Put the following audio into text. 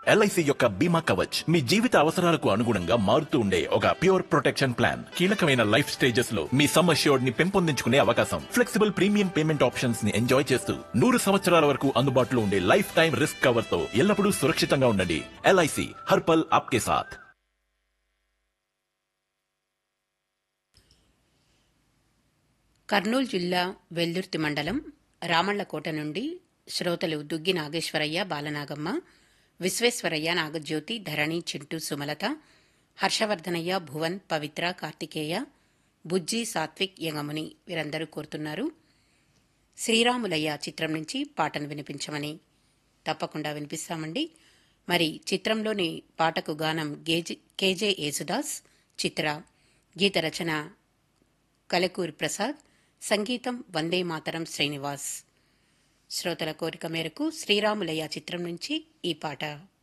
LIC యొక్క బీమా కవచ్ మీ జీవిత అవసరాలకు అనుగుణంగా మారుతూ ఉండే ఒక ప్యూర్ ప్రొటెక్షన్ ప్లాన్ కీలకమైన లైఫ్ స్టేజెస్ లో మీ సమ్ అష్యూర్డ్ ని పెంపొందించుకునే అవకాశం ఫ్లెక్సిబుల్ ప్రీమియం పేమెంట్ ఆప్షన్స్ ని ఎంజాయ్ చేస్తూ నూరు సంవత్సరాల వరకు అందుబాటులో ఉండే లైఫ్ టైం రిస్క్ కవర్ తో ఎల్లప్పుడూ సురక్షితంగా ఉండండి ఎల్ఐసి హర్పల్ ఆప్కే సాథ్ కర్నూలు జిల్లా వెల్దుర్తి మండలం రామళ్లకోట నుండి శ్రోతలు దుగ్గి నాగేశ్వరయ్య బాలనాగమ్మ విశ్వేశ్వరయ్య నాగజ్యోతి ధరణి చింటూ సుమలత హర్షవర్ధనయ్య భువన్ పవిత్ర కార్తికేయ బుజ్జి సాత్విక్ యంగముని వీరందరూ కోరుతున్నారు శ్రీరాములయ్య చిత్రం నుంచి పాటను వినిపించమని తప్పకుండా వినిపిస్తామండి మరి చిత్రంలోని పాటకు గానం గేజి కేజే యేసుదాస్ చిత్ర గీత రచన కలకూరి ప్రసాద్ సంగీతం వందే మాతరం శ్రీనివాస్ శ్రోతల కోరిక మేరకు శ్రీరాములయ్య చిత్రం నుంచి ఈ పాట